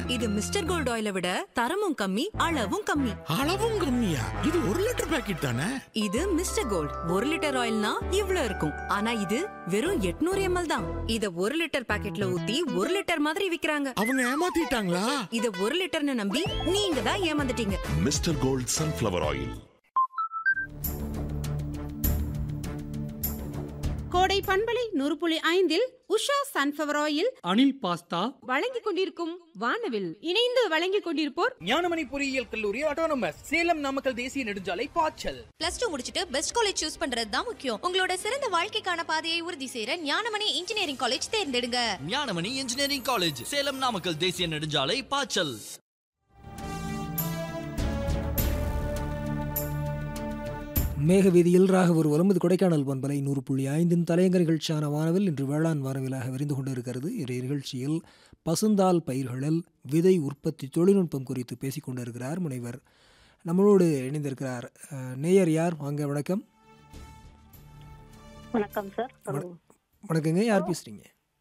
இது Mister gold ஆயிலை விட தரமும் கம்மி அளவும் கம்மி அளவும் கம்மியா இது ஒரு லிட்டர் பாக்கெட் தானே இது மிஸ்டர் கோல்ட் ஒரு லிட்டர் ஆயில்னா இவ்ளோ இருக்கும் ஆனா இது வெறும் 800 எம்எல் தான் இத ஒரு லிட்டர் பாக்கெட்ல ஊத்தி ஒரு லிட்டர் மாதிரி விக்கிறாங்க அவங்க ஏமாத்திட்டாங்களா இத ஒரு லிட்டர்னு நம்பி நீங்க தான் ஏமாந்துட்டீங்க மிஸ்டர் கோல்ட் சன்ஃப்ளவர் ஆயில் கோடை பண்பலை நூறு புள்ளி ஐந்தில் Usha sunflower oil Anil pasta வழங்கிக் கொண்டிருக்கும் வானவில் இணைந்து வழங்கிக் கொண்டிருப்போர் ஞானமணி பொறியியல் கல்லூரி ஆட்டோனமஸ் சேலம் நாமக்கல் தேசிய நெடுஞ்சாலை பாய்ச்சல் பிளஸ் டூ முடிச்சிட்டு பெஸ்ட் காலேஜ் சூஸ் பண்றது தான் முக்கியம் உங்களோட சிறந்த வாழ்க்கைக்கான பாதையை உறுதி செய்யற ஞானமணி இன்ஜினியரிங் காலேஜ் தேர்ந்தெடுங்க ஞானமணி இன்ஜினியரிங் காலேஜ் சேலம் நாமக்கல் தேசிய நெடுஞ்சாலை பாச்சல் மேக வீதியில் ராக ஒரு ஒன்பது கொடைக்கானல் பண்பலை நூறு புள்ளி ஐந்தின் தலையங்க நிகழ்ச்சியான வானவில் இன்று வேளாண் வானவிலாக விரிந்து கொண்டிருக்கிறது இன்றைய நிகழ்ச்சியில் பசுந்தால் பயிர்களில் விதை உற்பத்தி தொழில்நுட்பம் குறித்து பேசிக் கொண்டிருக்கிறார் முனைவர் நம்மளோடு இணைந்திருக்கிறார் அஹ், நேயர் யார் வாங்க வணக்கம் வணக்கம் சார் சொல்லுங்க. வணக்கங்க யார் பேசுறீங்க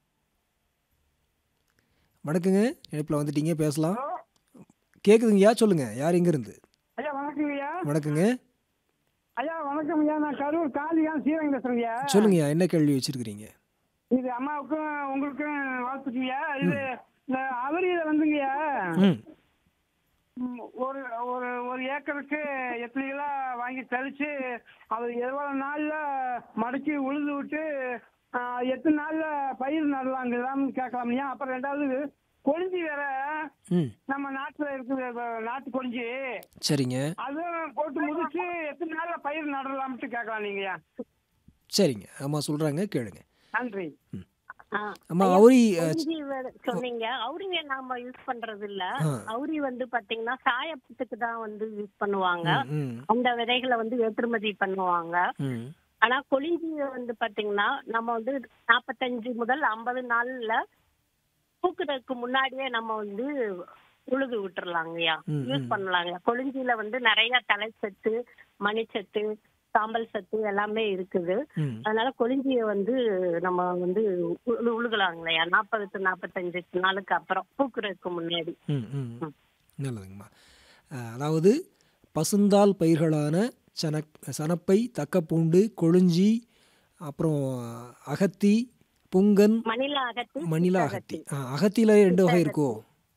வணக்கங்க இணைப்பில் வந்துட்டீங்க பேசலாம் கேட்குதுங்கய்யா சொல்லுங்க யார் எங்கேருந்து ஐயா வணக்கம் ஐயா வணக்கங்க ஐயா வணக்கம் ஐயா நான் கரூர் காளியா சீரங்க பேசுறேங்க சொல்லுங்கய்யா என்ன கேள்வி வச்சிருக்கிறீங்க இது அம்மாவுக்கும் உங்களுக்கும் வாழ்த்துக்குங்கய்யா இது இந்த அவரியில வந்துங்கய்யா ம் ம், ஒரு ஒரு ஒரு ஏக்கருக்கு எத்தனை கிலோ வாங்கி தெளிச்சு அது எவ்வளவு நாள்ல மடக்கி உழுது விட்டு ஆ, எத்தனை நாள்ல பயிர் நடலாங்களான்னு கேட்கலாம்யா அப்புறம் ரெண்டாவது கொழிஞ்சி வேற ம் நம்ம நாட்டுல இருக்குது வ- நாட்டு கொழிஞ்சி சரிங்க அதுவும் போட்டு முடிச்சு எத்தனை நாள்ல பயிர் நடலாம்ட்டு கேட்கலாம் நீங்கய்யா சரிங்க ஆமாம் சொல்கிறாங்க கேளுங்க நன்றி ஆ, அம்மா ஐயா, அவுரி அஹ், கொஞ்சி வேற சொன்னீங்க அவுரிங்க நாம யூஸ் பண்றது இல்ல ஆ. அவுரி வந்து பாத்தீங்கன்னா சாயத்துக்கு தான் வந்து யூஸ் பண்ணுவாங்க ம், ம், அந்த விதைகளை வந்து ஏற்றுமதி பண்ணுவாங்க ம். ஆனா கொழிஞ்சிய வந்து பாத்தீங்கன்னா நம்ம வந்து நாற்பத்தஞ்சு முதல் ஐம்பது நாள்ல பூக்குறதுக்கு முன்னாடியே நம்ம வந்து உழுது விட்டுறலாங்கய்யா ம், யூஸ் ம். பண்ணலாங்க கொழிஞ்சியில வந்து நிறைய தலைச்சத்து மணிச்சத்து சாம்பல் சத்து எல்லாமே இருக்குது ம். அதனால கொழிஞ்சிய வந்து நம்ம வந்து உழு- உழுகலாங்களையா நாற்பது டு நாற்பத்தஞ்சு நாளுக்கு அப்புறம் பூக்குறதுக்கு முன்னாடி ம், ம். நல்லதுங்கம்மா அஹ், அதாவது பசுந்தால் பயிர்களான சனக் சனப்பை தக்கப்பூண்டு கொழுஞ்சி அப்புறம் அகத்தி புங்கன் மணிலா அகத்தி மணிலா சித்த அகத்தி ஆ, அகத்தியில ரெண்டு வகை இருக்கோ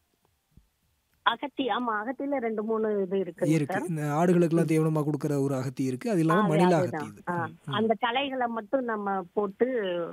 அகத்தி ஆமா அகத்தில ரெண்டு மூணு இது இருக்கு இருக்கு இந்த ஆடுகளுக்கெல்லாம் தீவனமாக கொடுக்குற ஒரு அகத்தி இருக்கு அது இல்லாமல் அது- மணிலா அதுதான். அகத்தி இது ஆ, ம், ம். அந்த தலைகளை மட்டும் நம்ம போட்டு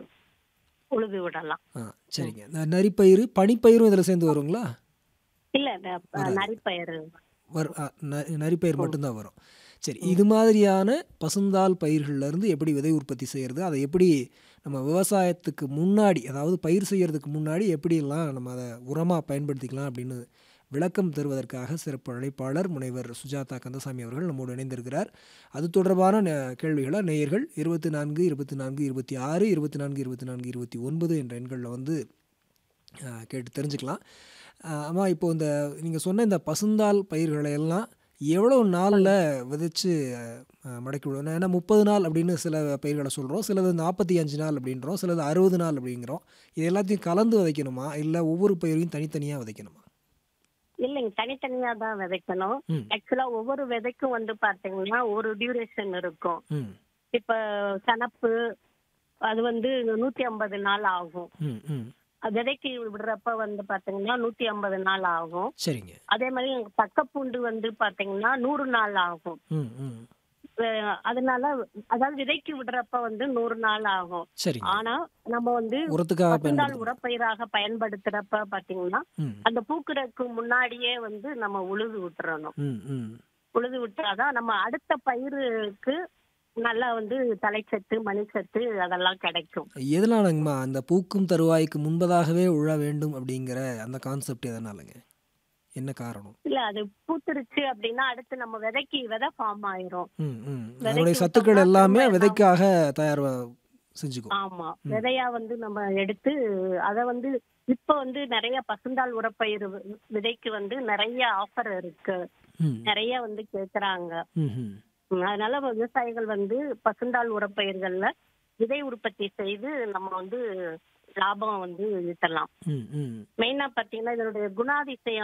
உழுது விடலாம் ஆ சரிங்க இந்த நரிப்பயிறு பனிப்பயிரும் இதில் சேர்ந்து வருங்களா இல்ல இந்த ப- நரிப்பயிறு வரும் ஆ, ந- நரிப்பயிர் மட்டும்தான் வரும் சரி இது மாதிரியான பசுந்தால் பயிர்கள்ல இருந்து எப்படி விதை உற்பத்தி செய்கிறது அதை எப்படி நம்ம விவசாயத்துக்கு முன்னாடி அதாவது பயிர் செய்யறதுக்கு முன்னாடி எப்படியெல்லாம் நம்ம அதை உரமாக பயன்படுத்திக்கலாம் அப்படின்னு விளக்கம் தருவதற்காக சிறப்பு அழைப்பாளர் முனைவர் சுஜாதா கந்தசாமி அவர்கள் நம்மோடு இணைந்திருக்கிறார் அது தொடர்பான ந- கேள்விகளை நேயர்கள் இருபத்தி நான்கு இருபத்தி நான்கு இருபத்தி ஆறு இருபத்தி நான்கு இருபத்தி நான்கு இருபத்தி ஒன்பது என்ற எண்களில் வந்து ஆ, கேட்டு தெரிஞ்சுக்கலாம் ஆ, அம்மா இப்போ இந்த நீங்கள் சொன்ன இந்த பசுந்தால் பயிர்களை எல்லாம் எவ்வளோ நாளில் விதைச்சு ஆ, மடக்கி விடுவோம் ஏன்னா முப்பது நாள் அப்படின்னு சில பயிர்களை சொல்கிறோம் சிலது நாற்பத்தி அஞ்சு நாள் அப்படின்றோம் சிலது அறுபது நாள் அப்படிங்கிறோம் இது எல்லாத்தையும் கலந்து விதைக்கணுமா இல்லை ஒவ்வொரு பயிரையும் தனித்தனியாக விதைக்கணுமா இல்லைங்க தனித்தனியா தான் விதைக்கணும் ம். ஆக்சுவலா ஒவ்வொரு விதைக்கும் வந்து பாத்தீங்கன்னா ஒரு டியூரேஷன் இருக்கும் ம் இப்ப சனப்பு அது வந்து நூத்தி ஐம்பது நாள் ஆகும் ம் ம் அது விதைக்கு விடுறப்ப வந்து பாத்தீங்கன்னா நூத்தி ஐம்பது நாள் ஆகும் சரிங்க அதே மாதிரி தக்கப்பூண்டு வந்து பாத்தீங்கன்னா நூறு நாள் ஆகும் ம் ம் அஹ் அதனால அதாவது விதைக்கு விடுறப்ப வந்து நூறு நாள் ஆகும் சரிங்க ஆனா நம்ம வந்து உரத்துக்காக பசுந்தாள் பயன்படுத்தணும் உரப்பயிராக பயன்படுத்துறப்ப பாத்தீங்கன்னா ம் அந்த பூக்குறதுக்கு முன்னாடியே வந்து நம்ம உழுது விட்டுறணும் ம் ம் உழுது விட்டாதான் நம்ம அடுத்த பயிருக்கு நல்லா வந்து தலைச்சத்து மணிச்சத்து அதெல்லாம் கிடைக்கும் எதனாலங்கம்மா அந்த பூக்கும் தருவாய்க்கு முன்பதாகவே உழ வேண்டும் அப்படிங்கிற அந்த கான்செப்ட் எதனாலங்க என்ன காரணம் இல்ல அது பூத்துருச்சு அப்படின்னா அடுத்து நம்ம விதைக்கு விதை ஃபார்ம் ஆயிரும் ம் ம் விதைக்கு அதனுடைய சத்துக்கள் விட்டோம்னா எல்லாமே திரும்ப விதைக்காக தயார் வ- செஞ்சுக்கும் ஆமா ம். விதையா வந்து நம்ம எடுத்து அத வந்து இப்ப வந்து நிறைய பசுந்தாள் உரப்பயிர் வி- விதைக்கு வந்து நிறைய ஆஃபர் இருக்கு ம் நிறைய வந்து கேக்குறாங்க ம் ம் ம், அதனால விவசாயிகள் வந்து பசுந்தாள் உரப்பயிர்கள்ல விதை உற்பத்தி செய்து நம்ம வந்து லாபம் வந்து ஈட்டலாம் ம் ம் மெயினா பாத்தீங்கன்னா இதனுடைய குணாதிசயம்